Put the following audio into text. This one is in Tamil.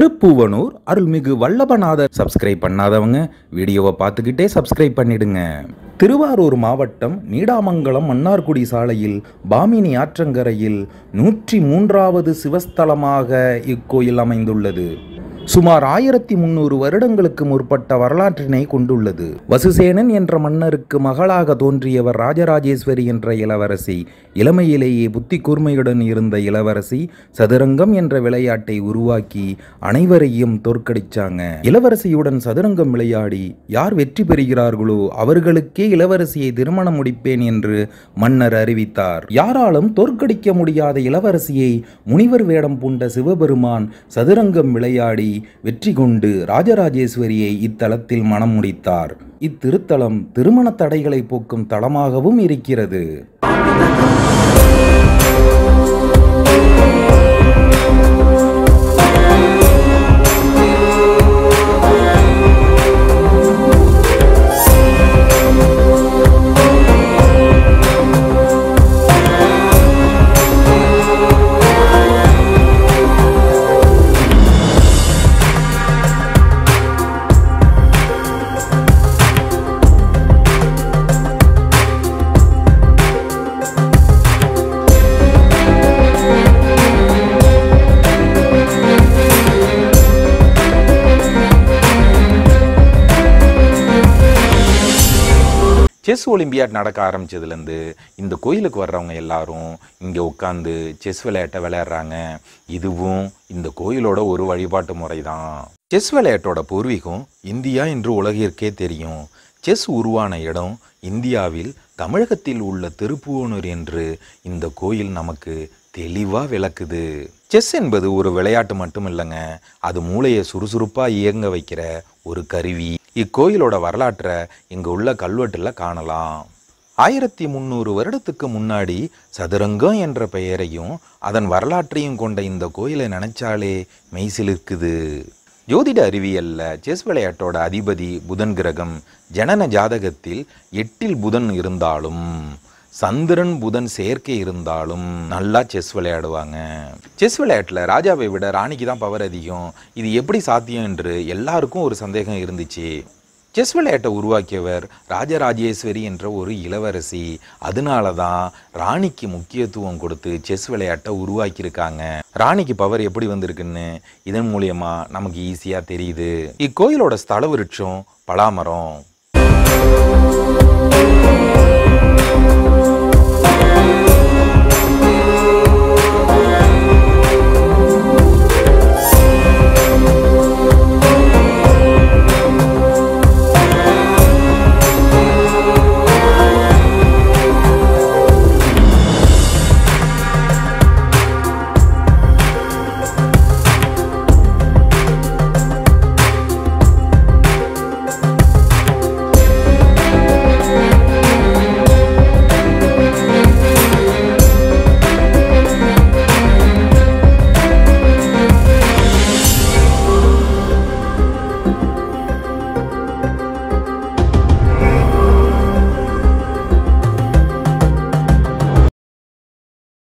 திருப்பூவனூர் அருள்மிகு வல்லபநாதர் சப்ஸ்கிரைப் பண்ணாதவங்க வீடியோவை பார்த்துக்கிட்டே சப்ஸ்கிரைப் பண்ணிடுங்க திருவாரூர் மாவட்டம் நீடாமங்கலம் மன்னார்குடி சாலையில் பாமினி ஆற்றங்கரையில் நூற்றி மூன்றாவது சிவஸ்தலமாக இக்கோயில் அமைந்துள்ளது சுமார் ஆயிரத்தி முன்னூறு வருடங்களுக்கு முற்பட்ட வரலாற்றினை கொண்டுள்ளது வசுசேனன் என்ற மன்னருக்கு மகளாக தோன்றியவர் ராஜராஜேஸ்வரி என்ற இளவரசி இளமையிலேயே புத்தி கூர்மையுடன் இருந்த இளவரசி சதுரங்கம் என்ற விளையாட்டை உருவாக்கி அனைவரையும் தோற்கடிச்சாங்க இளவரசியுடன் சதுரங்கம் விளையாடி யார் வெற்றி பெறுகிறார்களோ அவர்களுக்கே இளவரசியை திருமணம் முடிப்பேன் என்று மன்னர் அறிவித்தார் யாராலும் தோற்கடிக்க முடியாத இளவரசியை முனிவர் வேடம் பூண்ட சிவபெருமான் சதுரங்கம் விளையாடி வெற்றி கொண்டு ராஜராஜேஸ்வரியை இத்தலத்தில் மணம் முடித்தார் இத்திருத்தலம் திருமண தடைகளை போக்கும் தலமாகவும் இருக்கிறது செஸ் ஒலிம்பியாட் நடக்க ஆரம்பிச்சதுலேருந்து இந்த கோயிலுக்கு வர்றவங்க எல்லாரும் இங்கே உட்காந்து செஸ் விளையாட்டை விளையாடுறாங்க இதுவும் இந்த கோயிலோட ஒரு வழிபாட்டு முறை தான் செஸ் விளையாட்டோட பூர்வீகம் இந்தியா என்று உலகிற்கே தெரியும் செஸ் உருவான இடம் இந்தியாவில் தமிழகத்தில் உள்ள திருப்புவனூர் என்று இந்த கோயில் நமக்கு தெளிவாக விளக்குது செஸ் என்பது ஒரு விளையாட்டு மட்டும் இல்லைங்க அது மூளையை சுறுசுறுப்பாக இயங்க வைக்கிற ஒரு கருவி இக்கோயிலோட வரலாற்றை இங்கே உள்ள கல்வெட்டில் காணலாம் ஆயிரத்தி முந்நூறு வருடத்துக்கு முன்னாடி சதுரங்கம் என்ற பெயரையும் அதன் வரலாற்றையும் கொண்ட இந்த கோயிலை நினைச்சாலே மெய்சிலிருக்குது ஜோதிட அறிவியல்ல செஸ் விளையாட்டோட அதிபதி புதன் கிரகம் ஜனன ஜாதகத்தில் எட்டில் புதன் இருந்தாலும் சந்திரன் புதன் சேர்க்கை இருந்தாலும் நல்லா செஸ் விளையாடுவாங்க செஸ் விளையாட்டில் ராஜாவை விட ராணிக்கு தான் பவர் அதிகம் இது எப்படி சாத்தியம் என்று எல்லாருக்கும் ஒரு சந்தேகம் இருந்துச்சு செஸ் விளையாட்டை உருவாக்கியவர் ராஜராஜேஸ்வரி என்ற ஒரு இளவரசி அதனால தான் ராணிக்கு முக்கியத்துவம் கொடுத்து செஸ் விளையாட்டை உருவாக்கியிருக்காங்க ராணிக்கு பவர் எப்படி வந்திருக்குன்னு இதன் மூலியமா நமக்கு ஈஸியாக தெரியுது இக்கோயிலோட ஸ்தல விருட்சம் பலாமரம்